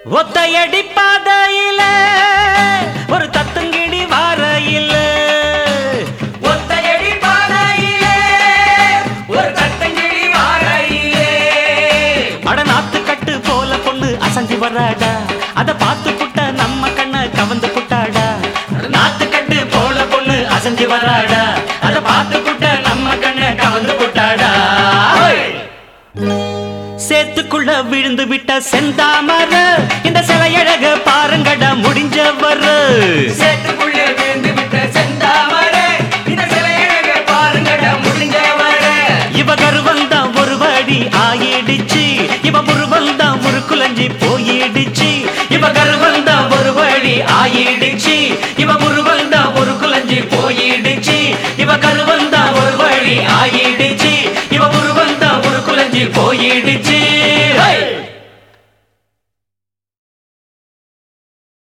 ஒத்தையடி பாதையில ஒரு தத்துங்கிடி வாரையில ஒத்தையடி பாதையிலே ஒரு தத்தங்கிழி வாரையிலே அட நாத்து கட்டு போல பொண்ணு அசஞ்சு வராடா அத பார்த்து புட்ட நம்ம கண்ண கவந்து புட்டாடா நாத்து கட்டு போல பொண்ணு அசஞ்சு வராடா அத பார்த்து புட்ட நம்ம கண்ண கவந்து புட்டாடா சேத்துக்குள்ள விழுந்து விட்ட செந்தாமர இந்த சிலையழக பாருங்கடா முடிஞ்சவர் சேத்துக்குள்ளே விழுந்து விட்ட செந்தாமரை இந்த சிலையழக பாருங்கடா முடிஞ்சவரே இவ கருவந்தான் ஒரு வடி ஆயிடுச்சு இவ முருவந்தான் முறுக்குலஞ்சி போயிடுச்சு இவ கருவந்தான் ஒரு வடி ஆயிடுச்சு இவ முரு